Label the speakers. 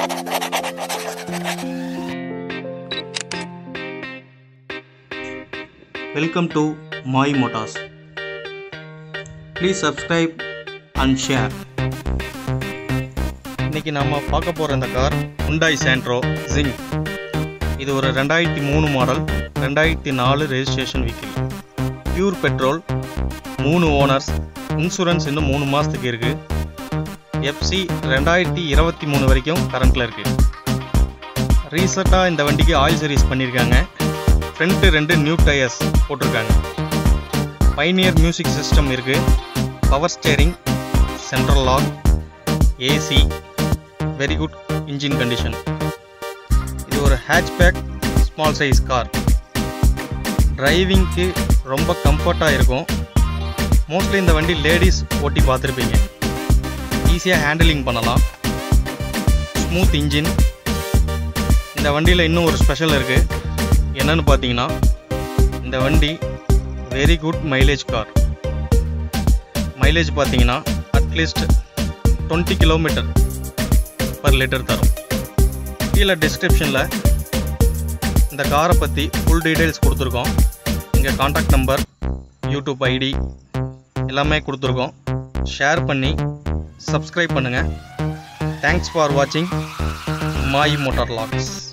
Speaker 1: Welcome to My Motors. Please subscribe and share.
Speaker 2: இன்னைக்கு நம்ம பார்க்க போகிற இந்த கார் ஹுண்டாய் சாண்ட்ரோ ஜிங் இது ஒரு ரெண்டாயிரத்தி மூணு மாடல் ரெண்டாயிரத்தி நாலு ரெஜிஸ்ட்ரேஷன் வெஹிக்கிள் பியூர் பெட்ரோல் மூணு ஓனர்ஸ் இன்சூரன்ஸ் இன்னும் மூணு மாதத்துக்கு இருக்குது எஃப்சி ரெண்டாயிரத்தி இருபத்தி மூணு வரைக்கும் கரண்ட்டில் இருக்குது ரீசெண்டாக இந்த வண்டிக்கு ஆயில் சர்வீஸ் பண்ணியிருக்காங்க ஃப்ரண்ட்டு ரெண்டு நியூ டயர்ஸ் போட்டிருக்காங்க பைனியர் மியூசிக் சிஸ்டம் இருக்குது power steering central lock AC very good engine condition இது ஒரு ஹேட்ச்பேக் ஸ்மால் சைஸ் கார் டிரைவிங்க்கு ரொம்ப கம்ஃபர்ட்டாக இருக்கும் மோஸ்ட்லி இந்த வண்டி லேடிஸ் ஓட்டி பார்த்துருப்பீங்க ஈஸியாக ஹேண்டிலிங் பண்ணலாம் ஸ்மூத் இன்ஜின் இந்த வண்டியில் இன்னும் ஒரு ஸ்பெஷல் இருக்குது என்னன்னு பார்த்தீங்கன்னா இந்த வண்டி very good mileage car mileage பார்த்தீங்கன்னா at least twenty kilometre per litre தரும் கீழே டிஸ்கிரிப்ஷனில் இந்த காரை பற்றி ஃபுல் டீட்டெயில்ஸ் கொடுத்துருக்கோம் இங்கே காண்டாக்ட் நம்பர் யூடியூப் ஐடி எல்லாமே கொடுத்துருக்கோம் ஷேர் பண்ணி சப்ஸ்கிரைப் பண்ணுங்கள் தேங்க்ஸ் ஃபார் வாட்சிங் மாய் மோட்டார் லாக்ஸ்